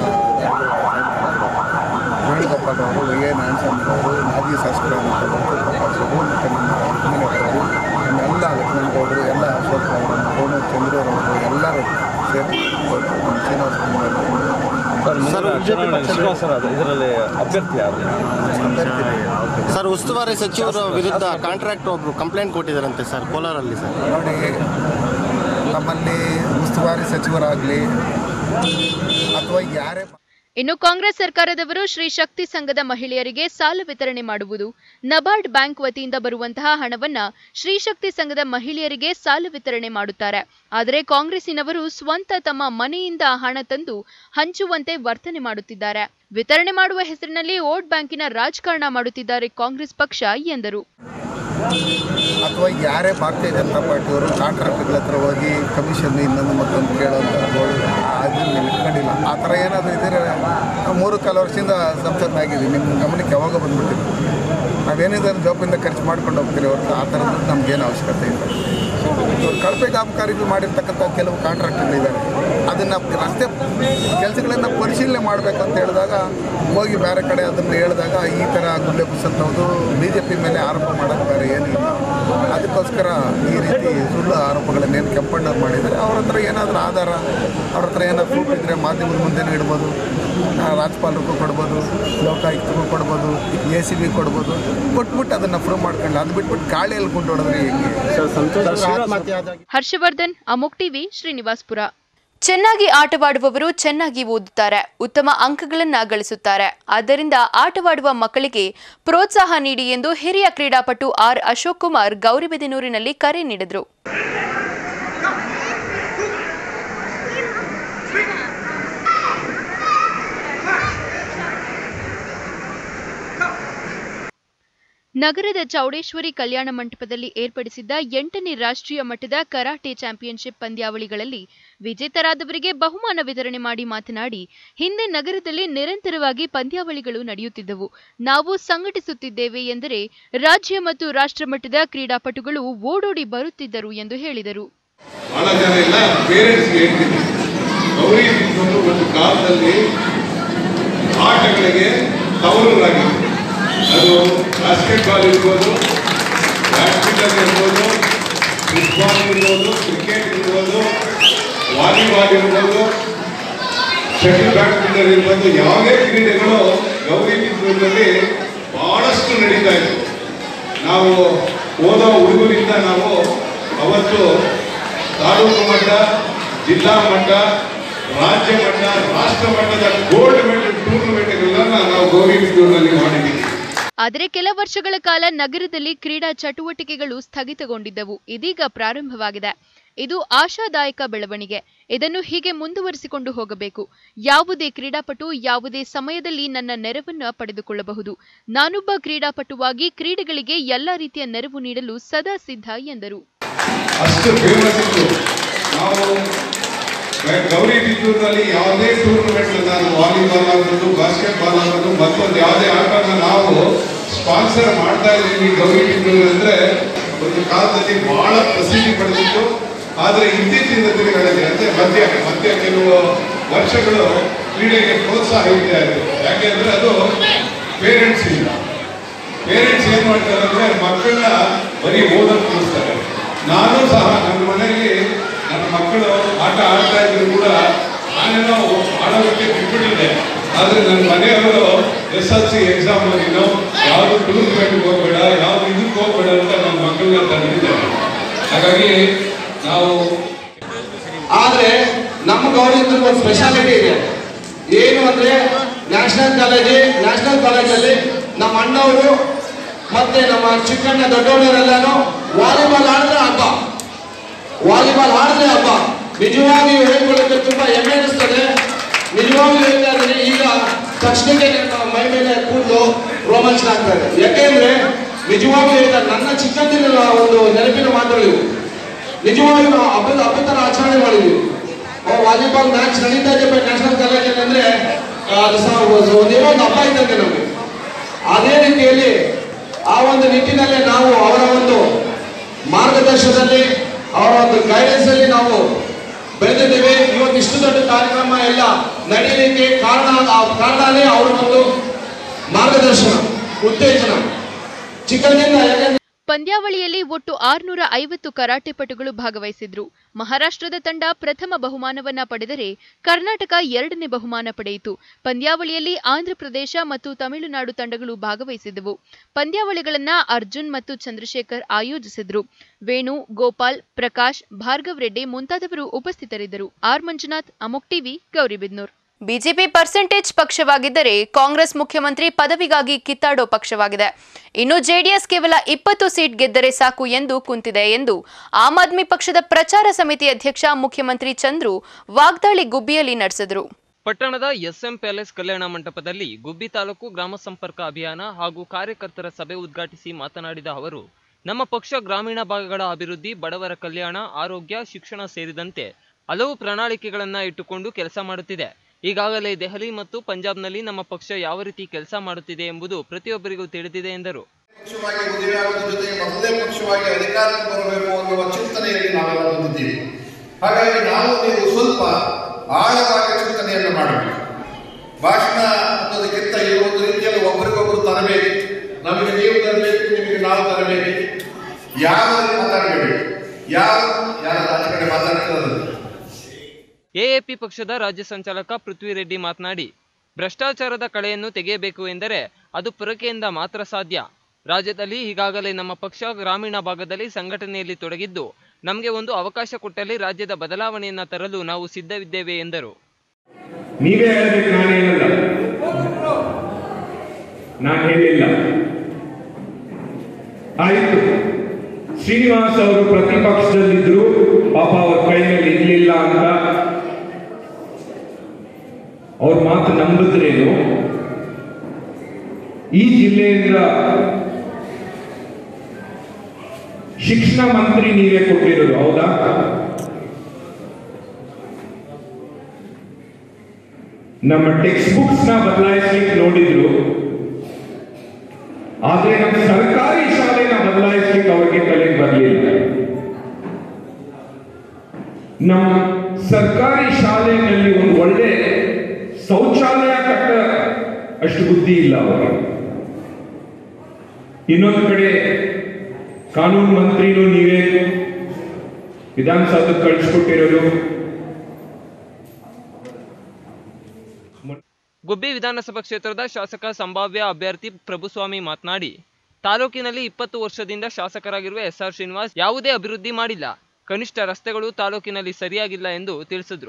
ವೇಣುಗೋಪಾಲ್ ಅವರು ವಿ ಎ ನಾರಾಯಣಸ್ವಾಮಿ ಅವರು ಮಾಜಿ ಶಾಸಕರಾದಂಥ ಪ್ರಕಾಶ್ ಅವರು ಮತ್ತು ನಮ್ಮ ಮನೆಯವರು ನಮ್ಮೆಲ್ಲ ಲಕ್ಷ್ಮಣಗೌಡರು ಎಲ್ಲ ಅಶೋಕ್ ಅವರು ಕೋಣು ಚಂದ್ರರವರು ಎಲ್ಲರೂ ಸೇರಿ ಇವತ್ತು ನಮ್ಮ ಶ್ರೀನಿವಾಸ ಕುಮಾರ್ ಸರ್ ಶ್ರೀನಿವಾಸರಾದ ಇದರಲ್ಲಿ ಅಭ್ಯರ್ಥಿ ಯಾರು ಸರ್ ಉಸ್ತುವಾರಿ ಸಚಿವರ ವಿರುದ್ಧ ಕಾಂಟ್ರಾಕ್ಟ್ ಒಬ್ರು ಕಂಪ್ಲೇಂಟ್ ಕೊಟ್ಟಿದ್ದಾರಂತೆ ಸರ್ ಕೋಲಾರಲ್ಲಿ ಸರ್ ನೋಡಿ ನಮ್ಮಲ್ಲಿ ಉಸ್ತುವಾರಿ ಸಚಿವರಾಗಲಿ ಅಥವಾ ಯಾರೇ ಇನ್ನು ಕಾಂಗ್ರೆಸ್ ಸರ್ಕಾರದವರು ಶ್ರೀ ಶಕ್ತಿ ಸಂಘದ ಮಹಿಳೆಯರಿಗೆ ಸಾಲ ವಿತರಣೆ ಮಾಡುವುದು ನಬಾರ್ಡ್ ಬ್ಯಾಂಕ್ ವತಿಯಿಂದ ಬರುವಂತಹ ಹಣವನ್ನ ಶ್ರೀ ಶಕ್ತಿ ಸಂಘದ ಮಹಿಳೆಯರಿಗೆ ಸಾಲ ವಿತರಣೆ ಮಾಡುತ್ತಾರೆ ಆದರೆ ಕಾಂಗ್ರೆಸ್ಸಿನವರು ಸ್ವಂತ ತಮ್ಮ ಮನೆಯಿಂದ ಹಣ ತಂದು ಹಂಚುವಂತೆ ವರ್ತನೆ ಮಾಡುತ್ತಿದ್ದಾರೆ ವಿತರಣೆ ಮಾಡುವ ಹೆಸರಿನಲ್ಲಿ ವೋಟ್ ಬ್ಯಾಂಕಿನ ರಾಜಕಾರಣ ಮಾಡುತ್ತಿದ್ದಾರೆ ಕಾಂಗ್ರೆಸ್ ಪಕ್ಷ ಎಂದರು ಅಥವಾ ಯಾರೇ ಭಾರತೀಯ ಜನತಾ ಪಾರ್ಟಿಯವರು ಕಾಂಟ್ರಾಕ್ಟ್ಗಳ ಹತ್ರ ಹೋಗಿ ಕಮಿಷನ್ ಇನ್ನೊಂದು ಮತ್ತೊಂದು ಕೇಳೋಂಥದ್ದು ಅದನ್ನು ನೀವು ಇಟ್ಕೊಂಡಿಲ್ಲ ಆ ಥರ ಏನಾದರೂ ಇದ್ದರೆ ನಾವು ಮೂರು ಕಾಲು ವರ್ಷದಿಂದ ಸಂಸದನಾಗಿದ್ದೀವಿ ನಿಮ್ಮ ಗಮನಕ್ಕೆ ಯಾವಾಗ ಬಂದ್ಬಿಟ್ಟಿದ್ದು ನಾವೇನಿದ್ದಾರೆ ಜವಾಬ್ದಾರಿಯಿಂದ ಖರ್ಚು ಮಾಡ್ಕೊಂಡು ಹೋಗ್ತೀರಿ ಹೊರತು ಆ ಥರದ್ದು ನಮಗೇನು ಅವಶ್ಯಕತೆ ಇಲ್ಲ ಇವ್ರು ಕಳಪೆ ಕಾಮಗಾರಿಗಳು ಮಾಡಿರ್ತಕ್ಕಂಥ ಕೆಲವು ಕಾಂಟ್ರಾಕ್ಟ್ಗಳಿದ್ದಾರೆ ಅದನ್ನು ರಸ್ತೆ ಕೆಲಸಗಳನ್ನು ಪರಿಶೀಲನೆ ಮಾಡಬೇಕು ಅಂತ ಹೇಳಿದಾಗ ಹೋಗಿ ಬೇರೆ ಕಡೆ ಅದನ್ನು ಹೇಳಿದಾಗ ಈ ಥರ ಗುಡ್ಡೆ ಬುಸಂತವ್ದು ಬಿ ಜೆ ಪಿ ಮೇಲೆ ಆರೋಪ ಮಾಡೋದು ಬೇರೆ ಏನಿಲ್ಲ ಅದಕ್ಕೋಸ್ಕರ ಈ ರೀತಿ ಸುಳ್ಳು ಆರೋಪಗಳನ್ನೇನು ಕೆಂಪಣ್ಣವ್ರು ಮಾಡಿದ್ದಾರೆ ಅವ್ರ ಹತ್ರ ಏನಾದರೂ ಆಧಾರ ಅವ್ರ ಹತ್ರ ಏನಾದ್ರು ಪ್ರೂಫ್ ಇದ್ದರೆ ಮಾಧ್ಯಮದ ಮುಂದೆನೇ ಇಡ್ಬೋದು ಆ, ರಾಜ್ಯಪಾಲರಿಗೂ ಕೊಡ್ಬೋದು ಲೋಕಾಯುಕ್ತರಿಗೂ ಕೊಡ್ಬೋದು ಎ ಸಿ ಬಿ ಕೊಡ್ಬೋದು ಕೊಟ್ಬಿಟ್ಟು ಅದನ್ನು ಪ್ರೂವ್ ಮಾಡ್ಕೊಂಡು ಅದು ಬಿಟ್ಬಿಟ್ಟು ಗಾಳಿಯಲ್ಲಿ ಕೊಂಡೋಡಿದ್ರೆ ಹೆಂಗೆ ಆತ್ಮಹತ್ಯೆ ಆದಾಗ ಹರ್ಷವರ್ಧನ್ ಅಮೋಕ್ ಟಿವಿ ಶ್ರೀನಿವಾಸ್ಪುರ ಚೆನ್ನಾಗಿ ಆಟವಾಡುವವರು ಚೆನ್ನಾಗಿ ಓದುತ್ತಾರೆ ಉತ್ತಮ ಅಂಕಗಳನ್ನ ಗಳಿಸುತ್ತಾರೆ ಆದ್ದರಿಂದ ಆಟವಾಡುವ ಮಕ್ಕಳಿಗೆ ಪ್ರೋತ್ಸಾಹ ನೀಡಿ ಎಂದು ಹಿರಿಯ ಕ್ರೀಡಾಪಟು ಆರ್ ಅಶೋಕ್ ಕುಮಾರ್ ಗೌರಿಬಿದನೂರಿನಲ್ಲಿ ಕರೆ ನೀಡಿದರು ನಗರದ ಚೌಡೇಶ್ವರಿ ಕಲ್ಯಾಣ ಮಂಟಪದಲ್ಲಿ ಏರ್ಪಡಿಸಿದ್ದ ಎಂಟನೇ ರಾಷ್ಟ್ರೀಯ ಮಟ್ಟದ ಕರಾಟೆ ಚಾಂಪಿಯನ್ಶಿಪ್ ಪಂದ್ಯಾವಳಿಗಳಲ್ಲಿ ವಿಜೇತರಾದವರಿಗೆ ಬಹುಮಾನ ವಿತರಣೆ ಮಾಡಿ ಮಾತನಾಡಿ ಹಿಂದೆ ನಗರದಲ್ಲಿ ನಿರಂತರವಾಗಿ ಪಂದ್ಯಾವಳಿಗಳು ನಡೆಯುತ್ತಿದ್ದವು ನಾವು ಸಂಘಟಿಸುತ್ತಿದ್ದೇವೆ ಎಂದರೆ ರಾಜ್ಯ ಮತ್ತು ರಾಷ್ಟ್ರ ಮಟ್ಟದ ಕ್ರೀಡಾಪಟುಗಳು ಓಡೋಡಿ ಬರುತ್ತಿದ್ದರು ಎಂದು ಹೇಳಿದರು ಬಹಳ ಜನ ಎಲ್ಲ ಪೇರೆಂಟ್ಸ್ಗೆ ಹೇಳ್ತೀನಿ ಗೌರಿ ಬಿದ್ದೊಂದು ಒಂದು ಕಾಲದಲ್ಲಿ ಆಟಗಳಿಗೆ ತವರೂರಾಗಿತ್ತು ಅದು ಬಾಸ್ಕೆಟ್ಬಾಲ್ ಇರ್ಬೋದು ಬ್ಯಾಡ್ಮಿಂಟನ್ ಇರ್ಬೋದು ಫುಟ್ಬಾಲ್ ಇರ್ಬೋದು ಕ್ರಿಕೆಟ್ ಇರ್ಬೋದು ವಾಲಿಬಾಲ್ ಇರ್ಬೋದು ಶಟಲ್ ಬ್ಯಾಡ್ಮಿಂಟನ್ ಇರ್ಬೋದು ಯಾವುದೇ ಕ್ರೀಡೆಗಳು ಗೌರಿ ಬಿದ್ದೂರಿನಲ್ಲಿ ಬಹಳಷ್ಟು ನಡೀತಾ ಇತ್ತು ನಾವು ಓದೋ ಹುಡುಗರಿಂದ ನಾವು ಅವತ್ತು ತಾಲೂಕು ಮಟ್ಟ ಜಿಲ್ಲಾ ಮಟ್ಟ ರಾಜ್ಯ ಮಟ್ಟ ರಾಷ್ಟ್ರ ಮಟ್ಟದ ಗೋಲ್ಡ್ ಮೆಡಲ್ ಟೂರ್ನಮೆಂಟ್ಗಳನ್ನ ನಾವು ಗೌರಿ ಬಿದ್ದೂರಿನಲ್ಲಿ ಮಾಡಿದ್ದೀವಿ ಆದರೆ ಕೆಲ ವರ್ಷಗಳ ಕಾಲ ನಗರದಲ್ಲಿ ಕ್ರೀಡಾ ಚಟುವಟಿಕೆಗಳು ಸ್ಥಗಿತಗೊಂಡಿದ್ದವು ಇದೀಗ ಪ್ರಾರಂಭವಾಗಿದೆ ಇದು ಆಶಾದಾಯಕ ಬೆಳವಣಿಗೆ ಇದನ್ನು ಹೀಗೆ ಮುಂದುವರಿಸಿಕೊಂಡು ಹೋಗಬೇಕು ಯಾವುದೇ ಕ್ರೀಡಾಪಟು ಯಾವುದೇ ಸಮಯದಲ್ಲಿ ನನ್ನ ನೆರವನ್ನ ಪಡೆದುಕೊಳ್ಳಬಹುದು ನಾನೊಬ್ಬ ಕ್ರೀಡಾಪಟುವಾಗಿ ಕ್ರೀಡೆಗಳಿಗೆ ಎಲ್ಲ ರೀತಿಯ ನೆರವು ನೀಡಲು ಸದಾ ಸಿದ್ಧ ಎಂದರು ಅಷ್ಟು ಫೇಮಸ್ ಇತ್ತು ನಾವು ಗೌರಿ ಬಿದ್ದೂರಿನಲ್ಲಿ ಯಾವುದೇ ಟೂರ್ನಮೆಂಟ್ ನಾನು ವಾಲಿಬಾಲ್ ಆಗೋದು ಬಾಸ್ಕೆಟ್ ಬಾಲ್ ಆಗೋದು ಮತ್ತೊಂದು ಯಾವುದೇ ಆಟನ ನಾವು ಸ್ಪಾನ್ಸರ್ ಮಾಡ್ತಾ ಇದ್ದೀವಿ ಗೌರಿ ಬಿದ್ದೂರು ಅಂದರೆ ಒಂದು ಕಾಲದಲ್ಲಿ ಬಹಳ ಪ್ರಸಿದ್ಧಿ ಪಡೆದಿತ್ತು ಆದರೆ ಇತ್ತೀಚಿನ ದಿನಗಳಲ್ಲಿ ಅಂದರೆ ಮಧ್ಯ ಮಧ್ಯ ಕೆಲವು ವರ್ಷಗಳು ಕ್ರೀಡೆಗೆ ಪ್ರೋತ್ಸಾಹ ಇದೆ ಅದು ಯಾಕೆಂದ್ರೆ ಅದು ಪೇರೆಂಟ್ಸ್ ಇಲ್ಲ ಪೇರೆಂಟ್ಸ್ ಏನ್ ಮಾಡ್ತಾರೆ ಅಂದ್ರೆ ಮಕ್ಕಳನ್ನ ಬರೀ ಓದೋದು ಕಲಿಸ್ತಾರೆ ನಾನು ಸಹ ನನ್ನ ಮನೆಯಲ್ಲಿ ನನ್ನ ಮಕ್ಕಳು ಆಟ ಆಡ್ತಾ ಇದ್ರು ಕೂಡ ನಾನೇನೋ ಆಡೋದಕ್ಕೆ ಬಿಟ್ಬಿಟ್ಟಿದ್ದೆ ಆದ್ರೆ ನನ್ನ ಮನೆಯವರು ಎಸ್ ಎಲ್ ಸಿ ಎಕ್ಸಾಮ್ ನೀನು ಯಾವುದು ಟೂರ್ನಮೆಂಟ್ಗೆ ಹೋಗ್ಬೇಡ ಯಾವ್ದು ಇದಕ್ಕೆ ಹೋಗ್ಬೇಡ ಅಂತ ನನ್ನ ಮಕ್ಕಳನ್ನ ತಂದಿದ್ದಾರೆ ಹಾಗಾಗಿ ನಾವು ಆದ್ರೆ ನಮ್ಮ ಗೌರಿಯಲ್ಲಿ ಒಂದು ಸ್ಪೆಷಾಲಿಟಿ ಇದೆ ಏನು ಅಂದ್ರೆ ನ್ಯಾಷನಲ್ ಕಾಲೇಜ್ ನ್ಯಾಷನಲ್ ಕಾಲೇಜಲ್ಲಿ ನಮ್ಮ ಅಣ್ಣವರು ಮತ್ತೆ ನಮ್ಮ ಚಿಕ್ಕಣ್ಣ ದೊಡ್ಡವರೆಲ್ಲಾನು ವಾಲಿಬಾಲ್ ಆಡಿದ್ರೆ ಹಬ್ಬ ವಾಲಿಬಾಲ್ ಆಡಿದ್ರೆ ಹಬ್ಬ ನಿಜವಾಗಿಯೂ ಹೇಳ್ಕೊಳ್ಳೋಕೆ ತುಂಬಾ ಹೆಮ್ಮೆ ಅನಿಸ್ತದೆ ನಿಜವಾಗ್ಲೂ ಹೇಳ್ತಾ ಇದ್ದೀನಿ ಈಗ ತಕ್ಷಣಕ್ಕೆ ನನ್ನ ಮೈ ಮೇಲೆ ಕೂದಲು ರೋಮಾಂಚನ ಆಗ್ತಾ ಇದೆ ಯಾಕೆಂದ್ರೆ ನಿಜವಾಗ್ಲೂ ಹೇಳ್ತಾ ನನ್ನ ಚಿಕ್ಕಂದಿನ ಒಂದು ನೆನಪಿನ ಮಾತುಗಳು ಇವು. ನಿಜವಾಗಿ ನಾವು ಹಬ್ಬದ ಹಬ್ಬದ ಥರ ಆಚರಣೆ ಮಾಡಿದ್ವಿ ಅವ್ ವಾಲಿಬಾಲ್ ಮ್ಯಾಚ್ ನಡೀತಾ ಇದೆ ನ್ಯಾಷನಲ್ ಕಾಲೇಜಲ್ಲಿ ಅಂದ್ರೆ ಆ, ಅದು ಸಹ ಒಂದು- ಒಂದೇನೋ ಒಂದು ಹಬ್ಬ ಇದ್ದಂತೆ ನಮಗೆ ಅದೇ ರೀತಿಯಲ್ಲಿ ಆ ಒಂದು ನಿಟ್ಟಿನಲ್ಲಿ ನಾವು ಅವರ ಒಂದು ಮಾರ್ಗದರ್ಶನದಲ್ಲಿ ಅವರ ಒಂದು ಗೈಡೆನ್ಸ್ ಅಲ್ಲಿ ನಾವು ಬೆಳೆದಿದ್ದೇವೆ ಇವತ್ತು ಇಷ್ಟು ದೊಡ್ಡ ಕಾರ್ಯಕ್ರಮ ಎಲ್ಲ ನಡೀಲಿಕ್ಕೆ ಕಾರಣ ಆ ಕಾರಣನೇ ಅವರ ಒಂದು ಮಾರ್ಗದರ್ಶನ ಉತ್ತೇಜನ ಚಿಕ್ಕಂದಿನ ಯಾಕಂದ್ರೆ ಪಂದ್ಯಾವಳಿಯಲ್ಲಿ ಒಟ್ಟು ಆರುನೂರ ಐವತ್ತು ಕರಾಟೆ ಪಟುಗಳು ಭಾಗವಹಿಸಿದ್ರು ಮಹಾರಾಷ್ಟ್ರದ ತಂಡ ಪ್ರಥಮ ಬಹುಮಾನವನ್ನ ಪಡೆದರೆ ಕರ್ನಾಟಕ ಎರಡನೇ ಬಹುಮಾನ ಪಡೆಯಿತು ಪಂದ್ಯಾವಳಿಯಲ್ಲಿ ಆಂಧ್ರಪ್ರದೇಶ ಮತ್ತು ತಮಿಳುನಾಡು ತಂಡಗಳು ಭಾಗವಹಿಸಿದ್ದವು ಪಂದ್ಯಾವಳಿಗಳನ್ನ ಅರ್ಜುನ್ ಮತ್ತು ಚಂದ್ರಶೇಖರ್ ಆಯೋಜಿಸಿದ್ರು ವೇಣು ಗೋಪಾಲ್ ಪ್ರಕಾಶ್ ಭಾರ್ಗವ್ ರೆಡ್ಡಿ ಮುಂತಾದವರು ಉಪಸ್ಥಿತರಿದ್ದರು R Manjunath Amogh TV Gauribidanur BJP percentage ಪಕ್ಷವಾಗಿದ್ದರೆ ಕಾಂಗ್ರೆಸ್ ಮುಖ್ಯಮಂತ್ರಿ ಪದವಿಗಾಗಿ ಕಿತ್ತಾಡೋ ಪಕ್ಷವಾಗಿದೆ ಇನ್ನು ಜೆಡಿಎಸ್ ಕೇವಲ ಇಪ್ಪತ್ತು ಸೀಟ್ ಗೆದ್ದರೆ ಸಾಕು ಎಂದು ಕುಂತಿದೆ ಎಂದು ಆಮ್ ಆದ್ಮಿ ಪಕ್ಷದ ಪ್ರಚಾರ ಸಮಿತಿ ಅಧ್ಯಕ್ಷ ಮುಖ್ಯಮಂತ್ರಿ ಚಂದ್ರು ವಾಗ್ದಾಳಿ ಗುಬ್ಬಿಯಲ್ಲಿ ನಡೆಸಿದರು ಪಟ್ಟಣದ ಎಸ್ಎಂ ಪ್ಯಾಲೇಸ್ ಕಲ್ಯಾಣ ಮಂಟಪದಲ್ಲಿ ಗುಬ್ಬಿ ತಾಲೂಕು ಗ್ರಾಮ ಸಂಪರ್ಕ ಅಭಿಯಾನ ಹಾಗೂ ಕಾರ್ಯಕರ್ತರ ಸಭೆ ಉದ್ಘಾಟಿಸಿ ಮಾತನಾಡಿದ ಅವರು ನಮ್ಮ ಪಕ್ಷ ಗ್ರಾಮೀಣ ಭಾಗಗಳ ಅಭಿವೃದ್ಧಿ ಬಡವರ ಕಲ್ಯಾಣ ಆರೋಗ್ಯ ಶಿಕ್ಷಣ ಸೇರಿದಂತೆ ಹಲವು ಪ್ರಣಾಳಿಕೆಗಳನ್ನ ಇಟ್ಟುಕೊಂಡು ಕೆಲಸ ಮಾಡುತ್ತಿದೆ ಈಗಾಗಲೇ ದೆಹಲಿ ಮತ್ತು ಪಂಜಾಬ್ನಲ್ಲಿ ನಮ್ಮ ಪಕ್ಷ ಯಾವ ರೀತಿ ಕೆಲಸ ಮಾಡುತ್ತಿದೆ ಎಂಬುದು ಪ್ರತಿಯೊಬ್ಬರಿಗೂ ತಿಳಿದಿದೆ ಎಂದರು ಪಕ್ಷವಾಗಿ ಮದುವೆ ಆಗುವುದರ ಜೊತೆಗೆ ಮೊದಲೇ ಪಕ್ಷವಾಗಿ ಅಧಿಕಾರಕ್ಕೆ ಬರಬೇಕು ಅನ್ನುವ ಚಿಂತನೆಯಲ್ಲಿ ನಾವೆಲ್ಲ ಬಂದಿದ್ದೀವಿ ಹಾಗಾಗಿ ನಾವು ನೀವು ಸ್ವಲ್ಪ ಆಳವಾಗಿ ಚಿಂತನೆಯನ್ನು ಮಾಡಬೇಕು ಭಾಷಣ ಅನ್ನೋದಕ್ಕಿಂತ ಈ ಒಂದು ರೀತಿಯಲ್ಲಿ ಒಬ್ಬರಿಗೊಬ್ಬರು ತರಬೇತಿ ನಮಗೆ ನೀವು ತರಬೇಕು ನಿಮಗೆ ನಾವು ತರಬೇಕು ಯಾರು ಮಾತಾಡಬೇಕು ಯಾರು ಯಾರ ಆಚೆ ಕಡೆ ಮಾತಾಡ್ತಿರೋದು ಎಎಪಿ ಪಕ್ಷದ ರಾಜ್ಯ ಸಂಚಾಲಕ ಪೃಥ್ವಿ ರೆಡ್ಡಿ ಮಾತನಾಡಿ ಭ್ರಷ್ಟಾಚಾರದ ಕಳೆಯನ್ನು ತೆಗೆಯಬೇಕು ಎಂದರೆ ಅದು ಪೊರಕೆಯಿಂದ ಮಾತ್ರ ಸಾಧ್ಯ ರಾಜ್ಯದಲ್ಲಿ ಈಗಾಗಲೇ ನಮ್ಮ ಪಕ್ಷ ಗ್ರಾಮೀಣ ಭಾಗದಲ್ಲಿ ಸಂಘಟನೆಯಲ್ಲಿ ತೊಡಗಿದ್ದು ನಮಗೆ ಒಂದು ಅವಕಾಶ ಕೊಟ್ಟಲ್ಲಿ ರಾಜ್ಯದ ಬದಲಾವಣೆಯನ್ನ ತರಲು ನಾವು ಸಿದ್ಧವಿದ್ದೇವೆ ಎಂದರು ನೀವೇ ಹೇಳಬೇಕು ನಾನು ಹೇಳಲ್ಲ ನಾನು ಹೇಳಿಲ್ಲ ಆಯಿತು ಶ್ರೀನಿವಾಸ್ ಅವರು ಪ್ರತಿಪಕ್ಷದಲ್ಲಿದ್ರು ಪಾಪ ಅವ್ರ ಕೈಯಲ್ಲಿ ಇರ್ಲಿಲ್ಲ ಅಂತ ಅವ್ರ ಮಾತು ನಂಬಿದ್ರೇನು ಈ ಜಿಲ್ಲೆಯಿಂದ ಶಿಕ್ಷಣ ಮಂತ್ರಿ ನೀವೇ ಕೊಟ್ಟಿರೋದು ಹೌದಾ ನಮ್ಮ ಟೆಕ್ಸ್ಟ್ ಬುಕ್ಸ್ ನ ಬದಲಾಯಿಸ್ಲಿಕ್ಕೆ ನೋಡಿದ್ರು ಆದ್ರೆ ನಮ್ಮ ಸರ್ಕಾರಿ ಶಾಲೆನ ಬದಲಾಯಿಸ್ಲಿಕ್ಕೆ ಅವ್ರಿಗೆ ತಲೆಗೆ ಬರಲಿಲ್ಲ ನಮ್ಮ ಸರ್ಕಾರಿ ಶಾಲೆಯಲ್ಲಿ ಒಂದು ಒಳ್ಳೆ ಶೌಚಾಲಯ ಕಟ್ಟ ಅಷ್ಟು ಬುದ್ಧಿ ಇಲ್ಲ ಅವರಿಗೆ ಇನ್ನೊಂದು ಕಡೆ ಕಾನೂನು ಮಂತ್ರಿನೂ ನೀವೇ ವಿಧಾನಸೌಧಕ್ಕೆ ಕಳಿಸ್ಕೊಟ್ಟಿರೋದು ಗುಬ್ಬಿ ವಿಧಾನಸಭಾ ಕ್ಷೇತ್ರದ ಶಾಸಕ ಸಂಭಾವ್ಯ ಅಭ್ಯರ್ಥಿ ಪ್ರಭುಸ್ವಾಮಿ ಮಾತನಾಡಿ ತಾಲೂಕಿನಲ್ಲಿ ಇಪ್ಪತ್ತು ವರ್ಷದಿಂದ ಶಾಸಕರಾಗಿರುವ ಎಸ್ಆರ್ ಶ್ರೀನಿವಾಸ್ ಯಾವುದೇ ಅಭಿವೃದ್ಧಿ ಮಾಡಿಲ್ಲ ಕನಿಷ್ಠ ರಸ್ತೆಗಳು ತಾಲೂಕಿನಲ್ಲಿ ಸರಿಯಾಗಿಲ್ಲ ಎಂದು ತಿಳಿಸಿದ್ರು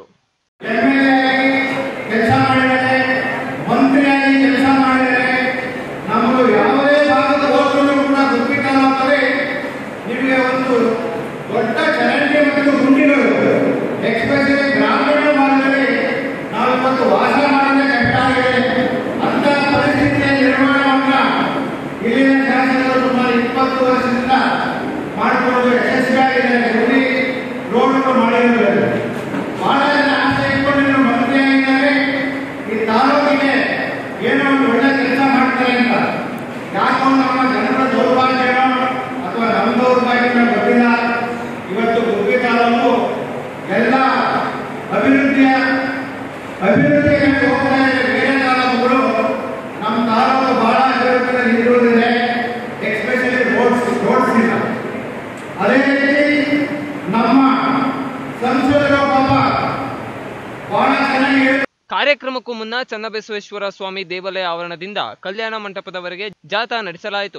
ಕೆಲಸ ಮಾಡಿದರೆ ಮಂತ್ರಿಯಾಗಿ ಕೆಲಸ ಮಾಡಿದರೆ ನಮ್ಮದು ಯಾವುದೇ ಭಾಗದ ಹೋದ್ರು ಕೂಡ ಗುರುತಿಟ್ಟರೆ ನಿಮಗೆ ಒಂದು ದೊಡ್ಡ ಚರಂಡಿ ಮತ್ತು ಗುಂಡಿಗಳು ಎಕ್ಸ್ಪೆಷಲಿ ಗ್ರಾಮೀಣ ಭಾಗದಲ್ಲಿ ನಾವು ಇವತ್ತು ವಾಸ ಮಾಡಲು ಕಷ್ಟ ಆಗಿದೆ ಅಂತ ಪರಿಸ್ಥಿತಿಯ ನಿರ್ಮಾಣವನ್ನ ಇಲ್ಲಿನ ಶಾಸಕರು ಸುಮಾರು ಇಪ್ಪತ್ತು ವರ್ಷದಿಂದ ಮಾಡಿಕೊಂಡು ಯಶಸ್ವಿಯಾಗಿದ್ದಾರೆ ಗುಡಿ ರೋಡ್ಗಳು ಮಾಡಿದ್ದಾರೆ ಬಹಳ ಜನ ಆಸೆ ಇಟ್ಕೊಂಡು ನೀವು ಮಂತ್ರಿಯಾಗಿದ್ದಾರೆ ಈ ತಾಲೂಕಿಗೆ ಏನೋ ಒಂದು ಒಳ್ಳೆ ಕೆಲಸ ಮಾಡ್ತಾರೆ ಅಂತ ಯಾಕೋ ನಮ್ಮ ಜನರ ದೌರ್ಭಾಗ್ಯನೋ ಅಥವಾ ನಮ್ಮ ದೌರ್ಭಾಗ್ಯನೋ ಗೊತ್ತಿಲ್ಲ ಇವತ್ತು ಗುಬ್ಬಿ ತಾಲೂಕು ಕಾರ್ಯಕ್ರಮಕ್ಕೂ ಮುನ್ನ ಚನ್ನಬಸವೇಶ್ವರ ಸ್ವಾಮಿ ದೇವಾಲಯ ಆವರಣದಿಂದ ಕಲ್ಯಾಣ ಮಂಟಪದವರೆಗೆ ಜಾಥಾ ನಡೆಸಲಾಯಿತು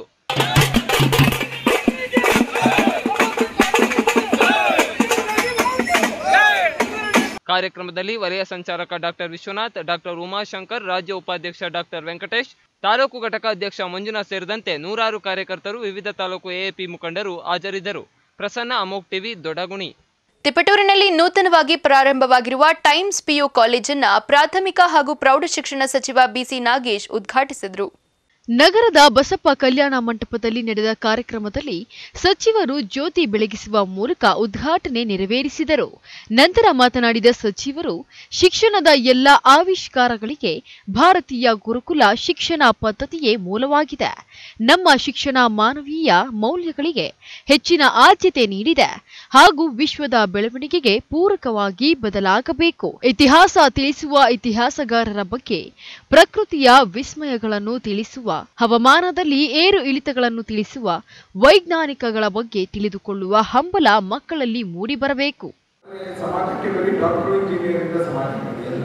ಕಾರ್ಯಕ್ರಮದಲ್ಲಿ ವಲಯ ಸಂಚಾಲಕ ಡಾಕ್ಟರ್ ವಿಶ್ವನಾಥ್ ಡಾಕ್ಟರ್ ಉಮಾಶಂಕರ್ ರಾಜ್ಯ ಉಪಾಧ್ಯಕ್ಷ ಡಾಕ್ಟರ್ ವೆಂಕಟೇಶ್ ತಾಲೂಕು ಘಟಕ ಅಧ್ಯಕ್ಷ ಮಂಜುನಾಥ್ ಸೇರಿದಂತೆ ನೂರಾರು ಕಾರ್ಯಕರ್ತರು ವಿವಿಧ ತಾಲೂಕು ಎಎಪಿ ಮುಖಂಡರು ಹಾಜರಿದ್ದರು ಪ್ರಸನ್ನ ಅಮೋಕ್ ಟಿವಿ ದೊಡಗುಣಿ ತಿಪಟೂರಿನಲ್ಲಿ ನೂತನವಾಗಿ ಪ್ರಾರಂಭವಾಗಿರುವ ಟೈಮ್ಸ್ ಪಿಯು ಕಾಲೇಜನ್ನ ಪ್ರಾಥಮಿಕ ಹಾಗೂ ಪ್ರೌಢಶಿಕ್ಷಣ ಸಚಿವ ಬಿಸಿ ನಾಗೇಶ್ ಉದ್ಘಾಟಿಸಿದರು ನಗರದ ಬಸಪ್ಪ ಕಲ್ಯಾಣ ಮಂಟಪದಲ್ಲಿ ನಡೆದ ಕಾರ್ಯಕ್ರಮದಲ್ಲಿ ಸಚಿವರು ಜ್ಯೋತಿ ಬೆಳಗಿಸುವ ಮೂಲಕ ಉದ್ಘಾಟನೆ ನೆರವೇರಿಸಿದರು ನಂತರ ಮಾತನಾಡಿದ ಸಚಿವರು ಶಿಕ್ಷಣದ ಎಲ್ಲ ಆವಿಷ್ಕಾರಗಳಿಗೆ ಭಾರತೀಯ ಗುರುಕುಲ ಶಿಕ್ಷಣ ಪದ್ಧತಿಯೇ ಮೂಲವಾಗಿದೆ ನಮ್ಮ ಶಿಕ್ಷಣ ಮಾನವೀಯ ಮೌಲ್ಯಗಳಿಗೆ ಹೆಚ್ಚಿನ ಆದ್ಯತೆ ನೀಡಿದೆ ಹಾಗೂ ವಿಶ್ವದ ಬೆಳವಣಿಗೆಗೆ ಪೂರಕವಾಗಿ ಬದಲಾಗಬೇಕು ಇತಿಹಾಸ ತಿಳಿಸುವ ಇತಿಹಾಸಗಾರರ ಬಗ್ಗೆ ಪ್ರಕೃತಿಯ ವಿಸ್ಮಯಗಳನ್ನು ತಿಳಿಸುವ ಹವಾಮಾನದಲ್ಲಿ ಏರು ಇಳಿತಗಳನ್ನು ತಿಳಿಸುವ ವೈಜ್ಞಾನಿಕಗಳ ಬಗ್ಗೆ ತಿಳಿದುಕೊಳ್ಳುವ ಹಂಬಲ ಮಕ್ಕಳಲ್ಲಿ ಮೂಡಿಬರಬೇಕು ಸಮಾಜಕ್ಕೆ ಬರೀ ಡಾಕ್ಟರ್ ಇಂಜಿನಿಯರ್ ಸಮಾಜ ಇಲ್ಲ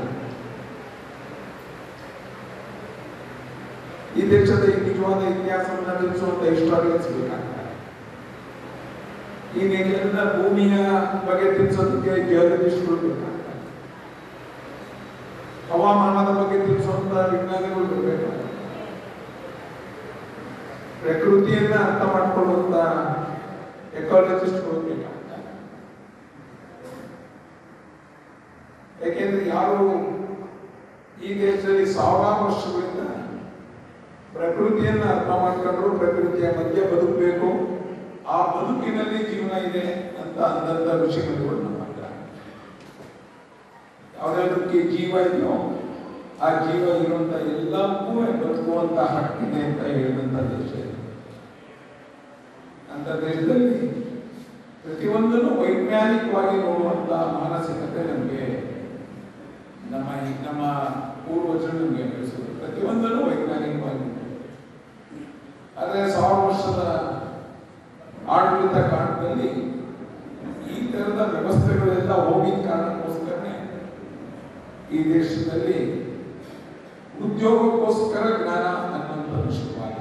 ಈ ದೇಶದ ಈ ನಿಜವಾದ ಇತಿಹಾಸವನ್ನು ತಿಳಿಸುವಂತ ಹಿಸ್ಟಾರಿಯನ್ಸ್ ಬೇಕಾಗ್ತಾರೆ ಈ ನೆಲದ ಭೂಮಿಯ ಬಗ್ಗೆ ತಿಳಿಸೋದಕ್ಕೆ ಜಿಯೋಲಜಿಸ್ಟ್ಗಳು ಬೇಕಾಗ್ತಾರೆ ಹವಾಮಾನದ ಬಗ್ಗೆ ತಿಳಿಸುವಂತ ವಿಜ್ಞಾನಿಗಳು ಬೇಕಾಗ್ತಾರೆ ಪ್ರಕೃತಿಯನ್ನ ಅರ್ಥ ಮಾಡಿಕೊಳ್ಳುವಂತ ಎಕಾಲಜಿಸ್ಟ್ಗಳು ಬೇಕಾಗ್ತಾರೆ ಯಾಕೆಂದ್ರೆ ಯಾರು ಈ ದೇಶದಲ್ಲಿ ಸಾವಿರಾರು ವರ್ಷಗಳಿಂದ ಪ್ರಕೃತಿಯನ್ನ ಅರ್ಥ ಮಾಡ್ಕೊಂಡ್ರು ಪ್ರಕೃತಿಯ ಮಧ್ಯೆ ಬದುಕಬೇಕು ಆ ಬದುಕಿನಲ್ಲಿ ಜೀವನ ಇದೆ ಅಂತ ಅಂದಂತ ಋಷಿಮುನಿಗಳು ನಮ್ಮ ಹತ್ರ ಯಾವ್ದಾದಕ್ಕೆ ಜೀವ ಇದೆಯೋ ಆ ಜೀವ ಇರುವಂತ ಎಲ್ಲಕ್ಕೂ ಬದುಕುವಂತ ಹಕ್ಕಿದೆ ಅಂತ ಹೇಳಿದಂತ ದೇಶ ಇದು ಅಂತ ದೇಶದಲ್ಲಿ ಪ್ರತಿಯೊಂದನ್ನು ವೈಜ್ಞಾನಿಕವಾಗಿ ನೋಡುವಂತ ಮಾನಸಿಕತೆ ನಮಗೆ ನಮ್ಮ ಈ- ನಮ್ಮ ಪೂರ್ವಜರು ನಮಗೆ ಬೆಳೆಸಿದ್ರು ಪ್ರತಿಯೊಂದನ್ನು ವೈಜ್ಞಾನಿಕವಾಗಿ ನೋಡ್ಬೇಕು. ಆದರೆ ಸಾವಿರ ವರ್ಷದ ಆಡಳಿತ ಕಾಲದಲ್ಲಿ ಈ ತರದ ವ್ಯವಸ್ಥೆಗಳೆಲ್ಲ ಹೋಗಿದ ಕಾರಣಕ್ಕೋಸ್ಕರನೇ ಈ ದೇಶದಲ್ಲಿ ಉದ್ಯೋಗಕ್ಕೋಸ್ಕರ ಜ್ಞಾನ ಅನ್ನುವಂಥದ್ದು ಶುರುವಾಗಿದೆ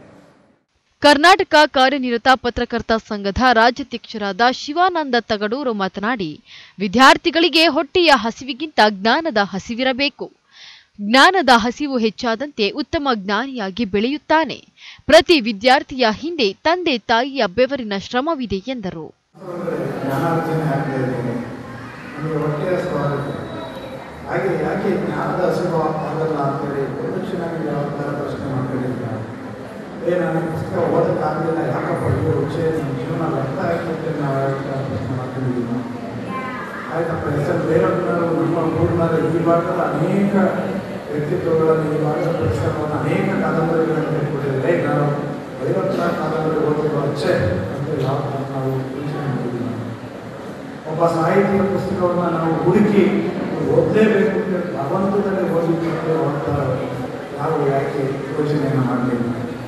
ಕರ್ನಾಟಕ ಕಾರ್ಯನಿರತ ಪತ್ರಕರ್ತ ಸಂಘದ ರಾಜ್ಯಾಧ್ಯಕ್ಷರಾದ ಶಿವಾನಂದ ತಗಡೂರು ಮಾತನಾಡಿ ವಿದ್ಯಾರ್ಥಿಗಳಿಗೆ ಹೊಟ್ಟೆಯ ಹಸಿವಿಗಿಂತ ಜ್ಞಾನದ ಹಸಿವಿರಬೇಕು ಜ್ಞಾನದ ಹಸಿವು ಹೆಚ್ಚಾದಂತೆ ಉತ್ತಮ ಜ್ಞಾನಿಯಾಗಿ ಬೆಳೆಯುತ್ತಾನೆ ಪ್ರತಿ ವಿದ್ಯಾರ್ಥಿಯ ಹಿಂದೆ ತಂದೆ ತಾಯಿಯ ಬೆವರಿನ ಶ್ರಮವಿದೆ ಎಂದರು ಜ್ಞಾನಾರ್ಜನೆ ಆಗ್ತಾ ಇದೆ ನಮಗೆ ಹೊಟ್ಟೆಯ ಹಸಿವಾಗುತ್ತೆ ಹಾಗೆ ಯಾಕೆ ಜ್ಞಾನದ ಹಸಿವು ಆಗಲ್ಲ ಅಂತೇಳಿ ಪ್ರದಕ್ಷಿಣಾಗಿ ಯಾವ ಥರ ಪ್ರಶ್ನೆ ಮಾಡ್ಕೊಂಡಿದ್ದ ಏ ನನಗೆ ಪುಸ್ತಕ ಓದಕ್ಕಾಗಲಿಲ್ಲ ಯಾಕಪ್ಪ ಇದು ವಿಷಯ ನಮ್ಮ ಜೀವನ ವ್ಯರ್ಥ ಆಗ್ತದೆ ನಾವು ಯಾವ ಥರ ಪ್ರಶ್ನೆ ಮಾಡ್ಕೊಂಡಿದ್ದೀವಿ ಆಯ್ತಪ್ಪ ಹೆಸರು ಬೇರೊಬ್ಬರು ನಮ್ಮ ಊರಿನಲ್ಲಿ ಈ ಭಾಗದ ಅನೇಕ ವ್ಯಕ್ತಿತ್ವಗಳನ್ನು ಈ ಭಾಗದ ಪರಿಸರವನ್ನು ಅನೇಕ ಕಾದಂಬರಿಗಳನ್ನು ಹೇಳ್ಕೊಟ್ಟಿದ್ದಾರೆ ನಾನು ಐವತ್ತರ ಕಾದಂಬರಿ ಓದಲು ಅಚ್ಚೆ ಅಂತ ಯಾವ ಥರ ನಾವು ಯೋಚನೆ ಮಾಡಿದ್ದೀವಿ ಒಬ್ಬ ಸಾಹಿತ್ಯ ಪುಸ್ತಕವನ್ನು ನಾವು ಹುಡುಕಿ ಓದಲೇಬೇಕು ಅಂತ ಭಗವಂತದಲ್ಲಿ ಓದಲಿಕ್ಕೆ ಅಂತ ನಾವು ಯಾಕೆ ಯೋಚನೆಯನ್ನು ಮಾಡಲಿಲ್ಲ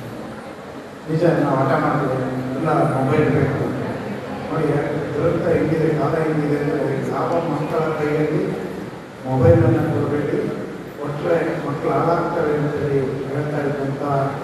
ನಿಜ ನಾವು ಆಟ ಮಾಡ್ತೀವಿ ಎಲ್ಲ ಮೊಬೈಲ್ ಬೇಕು ನೋಡಿ ದುರಂತ ಹೆಂಗಿದೆ ಕಾಲ ಹೆಂಗಿದೆ ಅಂದರೆ ಯಾವ ಮಕ್ಕಳ ಕೈಯಲ್ಲಿ ಮೊಬೈಲನ್ನು ಕೊಡಬೇಡಿ ಕೊಟ್ಟರೆ ಮಕ್ಕಳು ಹಾಳಾಗ್ತವೆ ಅಂತೇಳಿ ಹೇಳ್ತಾ ಇದ್ದಂಥ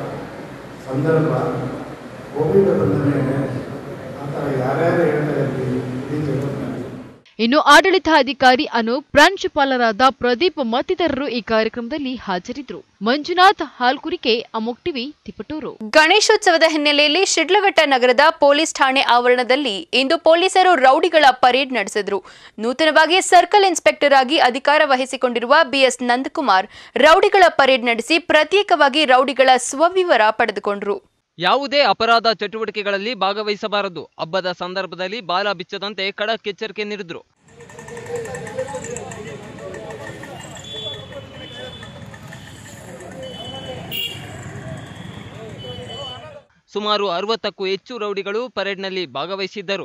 ಸಂದರ್ಭ ಕೋವಿಡ್ ಬಂದ ಮೇಲೆ ಆ ಥರ ಯಾರ್ಯಾರು ಹೇಳ್ತಾ ಇರ್ತೀವಿ ಇಡೀ ಜಗತ್ತಿನಲ್ಲಿ ಇನ್ನು ಆಡಳಿತಾಧಿಕಾರಿ ಅನೂಪ್ ಪ್ರಾಂಶುಪಾಲರಾದ ಪ್ರದೀಪ್ ಮತ್ತಿತರರು ಈ ಕಾರ್ಯಕ್ರಮದಲ್ಲಿ ಹಾಜರಿದ್ದರು ಮಂಜುನಾಥ್ ಹಾಲ್ಕುರಿಕೆ ಅಮೋಕ್ ಟಿವಿ ತಿಪಟೂರು ಗಣೇಶೋತ್ಸವದ ಹಿನ್ನೆಲೆಯಲ್ಲಿ ಶಿಡ್ಲಘಟ್ಟ ನಗರದ ಪೊಲೀಸ್ ಠಾಣೆ ಆವರಣದಲ್ಲಿ ಇಂದು ಪೊಲೀಸರು ರೌಡಿಗಳ ಪರೇಡ್ ನಡೆಸಿದ್ರು ನೂತನವಾಗಿ ಸರ್ಕಲ್ ಇನ್ಸ್ಪೆಕ್ಟರ್ ಆಗಿ ಅಧಿಕಾರ ವಹಿಸಿಕೊಂಡಿರುವ ಬಿಎಸ್ ನಂದಕುಮಾರ್ ರೌಡಿಗಳ ಪರೇಡ್ ನಡೆಸಿ ಪ್ರತ್ಯೇಕವಾಗಿ ರೌಡಿಗಳ ಸ್ವವಿವರ ಪಡೆದುಕೊಂಡರು ಯಾವುದೇ ಅಪರಾಧ ಚಟುವಟಿಕೆಗಳಲ್ಲಿ ಭಾಗವಹಿಸಬಾರದು ಹಬ್ಬದ ಸಂದರ್ಭದಲ್ಲಿ ಬಾಲ ಬಿಚ್ಚದಂತೆ ಖಡಕ್ ಎಚ್ಚರಿಕೆ ನೀಡಿದ್ರು ಸುಮಾರು ಅರವತ್ತಕ್ಕೂ ಹೆಚ್ಚು ರೌಡಿಗಳು ಪರೇಡ್ನಲ್ಲಿ ಭಾಗವಹಿಸಿದ್ದರು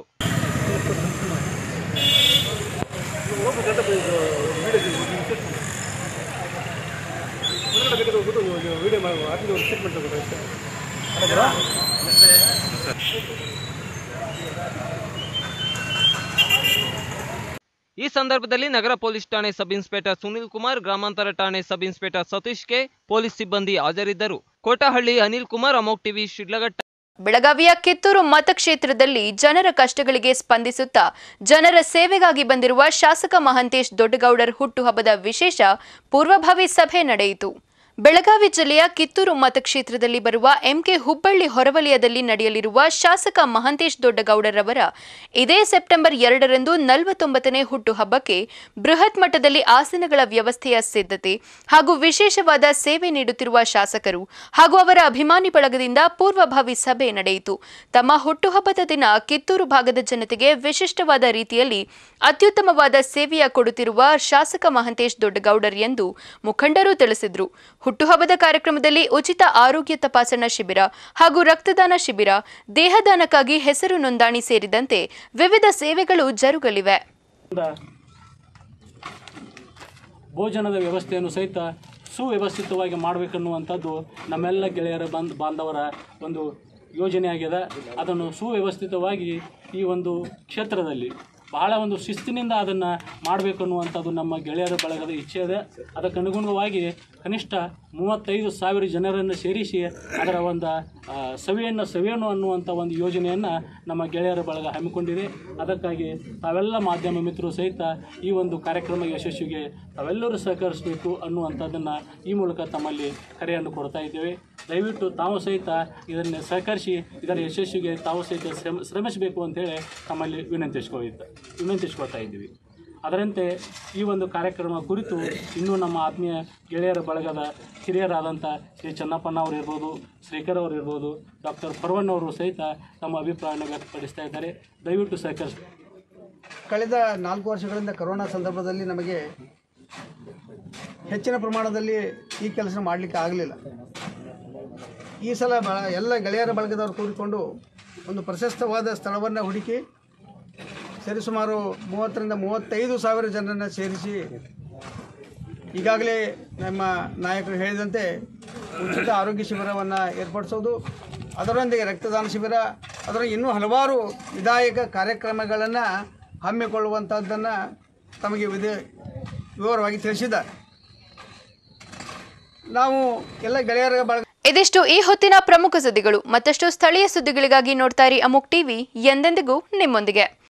ಈ ಸಂದರ್ಭದಲ್ಲಿ ನಗರ ಪೊಲೀಸ್ ಠಾಣೆ ಸಬ್ ಇನ್ಸ್ಪೆಕ್ಟರ್ ಸುನಿಲ್ ಕುಮಾರ್ ಗ್ರಾಮಾಂತರ ಠಾಣೆ sub inspector Satish K police ಸಿಬ್ಬಂದಿ ಹಾಜರಿದ್ದರು ಕೋಟಹಳ್ಳಿ ಅನಿಲ್ ಕುಮಾರ್ ಅಮೋಕ್ ಟಿವಿ ಶಿಡ್ಲಘಟ್ಟ ಬೆಳಗಾವಿಯ ಕಿತ್ತೂರು ಮತಕ್ಷೇತ್ರದಲ್ಲಿ ಜನರ ಕಷ್ಟಗಳಿಗೆ ಸ್ಪಂದಿಸುತ್ತಾ ಜನರ ಸೇವೆಗಾಗಿ ಬಂದಿರುವ ಶಾಸಕ ಮಹಂತೇಶ್ ದೊಡ್ಡಗೌಡರ್ ಹುಟ್ಟುಹಬ್ಬದ ವಿಶೇಷ ಪೂರ್ವಭಾವಿ ಸಭೆ ನಡೆಯಿತು ಬೆಳಗಾವಿ ಜಿಲ್ಲೆಯ ಕಿತ್ತೂರು ಮತಕ್ಷೇತ್ರದಲ್ಲಿ ಬರುವ ಎಂಕೆ ಹುಬ್ಬಳ್ಳಿ ಹೊರವಲಯದಲ್ಲಿ ನಡೆಯಲಿರುವ ಶಾಸಕ ಮಹಂತೇಶ್ ದೊಡ್ಡಗೌಡರವರ ಇದೇ ಸೆಪ್ಟೆಂಬರ್ ಎರಡರಂದು ನಲವತ್ತೊಂಬತ್ತನೇ ಹುಟ್ಟುಹಬ್ಬಕ್ಕೆ ಬೃಹತ್ ಮಟ್ಟದಲ್ಲಿ ಆಸನಗಳ ವ್ಯವಸ್ಥೆಯ ಸಿದ್ಧತೆ ಹಾಗೂ ವಿಶೇಷವಾದ ಸೇವೆ ನೀಡುತ್ತಿರುವ ಶಾಸಕರು ಹಾಗೂ ಅವರ ಅಭಿಮಾನಿ ಬಳಗದಿಂದ ಪೂರ್ವಭಾವಿ ಸಭೆ ನಡೆಯಿತು ತಮ್ಮ ಹುಟ್ಟುಹಬ್ಬದ ದಿನ ಕಿತ್ತೂರು ಭಾಗದ ಜನತೆಗೆ ವಿಶಿಷ್ಟವಾದ ರೀತಿಯಲ್ಲಿ ಅತ್ಯುತ್ತಮವಾದ ಸೇವೆಯ ಕೊಡುತ್ತಿರುವ ಶಾಸಕ ಮಹಂತೇಶ್ ದೊಡ್ಡಗೌಡರ್ ಎಂದು ಮುಖಂಡರು ತಿಳಿಸಿದರು ಹುಟ್ಟುಹಬ್ಬದ ಕಾರ್ಯಕ್ರಮದಲ್ಲಿ ಉಚಿತ ಆರೋಗ್ಯ ತಪಾಸಣಾ ಶಿಬಿರ ಹಾಗೂ ರಕ್ತದಾನ ಶಿಬಿರ ದೇಹದಾನಕ್ಕಾಗಿ ಹೆಸರು ನೋಂದಣಿ ಸೇರಿದಂತೆ ವಿವಿಧ ಸೇವೆಗಳು ಜರುಗಲಿವೆ ಭೋಜನದ ವ್ಯವಸ್ಥೆಯನ್ನು ಸಹಿತ ಸುವ್ಯವಸ್ಥಿತವಾಗಿ ಮಾಡಬೇಕನ್ನುವಂಥದ್ದು ನಮ್ಮೆಲ್ಲ ಗೆಳೆಯರ ಬಂದ್ ಬಾಂಧವರ ಒಂದು ಯೋಜನೆ ಆಗಿದೆ ಅದನ್ನು ಸುವ್ಯವಸ್ಥಿತವಾಗಿ ಈ ಒಂದು ಕ್ಷೇತ್ರದಲ್ಲಿ ಬಹಳ ಒಂದು ಶಿಸ್ತಿನಿಂದ ಅದನ್ನು ಮಾಡಬೇಕು ಅನ್ನುವಂಥದ್ದು ನಮ್ಮ ಗೆಳೆಯರ ಬಳಗದ ಇಚ್ಛೆ ಇದೆ ಅದಕ್ಕೆ ಅನುಗುಣವಾಗಿ ಕನಿಷ್ಠ ಮೂವತ್ತೈದು ಸಾವಿರ ಜನರನ್ನು ಸೇರಿಸಿ ಅದರ ಒಂದು ಆ, ಸವಿಯನ್ನು ಸವಿಯನ್ನು ಅನ್ನುವಂಥ ಒಂದು ಯೋಜನೆಯನ್ನು ನಮ್ಮ ಗೆಳೆಯರ ಬಳಗ ಹಮ್ಮಿಕೊಂಡಿದೆ ಅದಕ್ಕಾಗಿ ತಾವೆಲ್ಲ ಮಾಧ್ಯಮ ಮಿತ್ರರು ಸಹಿತ ಈ ಒಂದು ಕಾರ್ಯಕ್ರಮ ಯಶಸ್ವಿಗೆ ತಾವೆಲ್ಲರೂ ಸಹಕರಿಸಬೇಕು ಅನ್ನುವಂಥದ್ದನ್ನು ಈ ಮೂಲಕ ತಮ್ಮಲ್ಲಿ ಕರೆಯನ್ನು ಕೊಡ್ತಾ ಇದ್ದೇವೆ ದಯವಿಟ್ಟು ತಾವು ಸಹಿತ ಇದನ್ನು ಸಹಕರಿಸಿ ಇದರ ಯಶಸ್ವಿಗೆ ತಾವು ಸಹಿತ ಶ್ರಮ ಶ್ರಮಿಸಬೇಕು ಅಂತೇಳಿ ತಮ್ಮಲ್ಲಿ ವಿನಂತಿಸ್ಕೊಳ್ತ ವಿನಂತಿಸ್ಕೊಳ್ತಾ ಇದ್ದೀವಿ ಅದರಂತೆ ಈ ಒಂದು ಕಾರ್ಯಕ್ರಮ ಕುರಿತು ಇನ್ನೂ ನಮ್ಮ ಆತ್ಮೀಯ ಗೆಳೆಯರ ಬಳಗದ ಹಿರಿಯರಾದಂಥ ಶ್ರೀ ಚನ್ನಪ್ಪಣ್ಣ ಅವರು ಇರ್ಬೋದು ಶ್ರೀಕರ್ ಅವರು ಇರ್ಬೋದು ಡಾಕ್ಟರ್ ಪರ್ವಣ್ಣ ಅವರು ಸಹಿತ ತಮ್ಮ ಅಭಿಪ್ರಾಯವನ್ನು ವ್ಯಕ್ತಪಡಿಸ್ತಾ ಇದ್ದಾರೆ ದಯವಿಟ್ಟು ಸಹಕರಿಸಿ ಕಳೆದ ನಾಲ್ಕು ವರ್ಷಗಳಿಂದ ಕರೋನಾ ಸಂದರ್ಭದಲ್ಲಿ ನಮಗೆ ಹೆಚ್ಚಿನ ಪ್ರಮಾಣದಲ್ಲಿ ಈ ಕೆಲಸ ಮಾಡಲಿಕ್ಕೆ ಆಗಲಿಲ್ಲ ಈ ಸಲ ಬ ಎಲ್ಲ ಗೆಳೆಯರ ಬಳಗದವರು ಕೂಡಿಕೊಂಡು ಒಂದು ಪ್ರಶಸ್ತವಾದ ಸ್ಥಳವನ್ನು ಹುಡುಕಿ ಸರಿಸುಮಾರು ಮೂವತ್ತರಿಂದ ಮೂವತ್ತೈದು ಸಾವಿರ ಜನರನ್ನು ಸೇರಿಸಿ ಈಗಾಗಲೇ ನಮ್ಮ ನಾಯಕರು ಹೇಳಿದಂತೆ ಉಚಿತ ಆರೋಗ್ಯ ಶಿಬಿರವನ್ನು ಏರ್ಪಡಿಸೋದು ಅದರೊಂದಿಗೆ ರಕ್ತದಾನ ಶಿಬಿರ ಅದರ ಇನ್ನೂ ಹಲವಾರು ವಿಧಾಯಕ ಕಾರ್ಯಕ್ರಮಗಳನ್ನು ಹಮ್ಮಿಕೊಳ್ಳುವಂಥದ್ದನ್ನು ತಮಗೆ ವಿಧ ವಿವರವಾಗಿ ತಿಳಿಸಿದ್ದಾರೆ ನಾವು ಎಲ್ಲ ಗೆಳೆಯರ ಬಳಗ ಇದಿಷ್ಟು ಈ ಹೊತ್ತಿನ ಪ್ರಮುಖ ಸುದ್ದಿಗಳು ಮತ್ತಷ್ಟು ಸ್ಥಳೀಯ ಸುದ್ದಿಗಳಿಗಾಗಿ ನೋಡ್ತಾ ಇರಿ ಅಮುಕ್ ಟಿವಿ ಎಂದೆಂದಿಗೂ ನಿಮ್ಮೊಂದಿಗೆ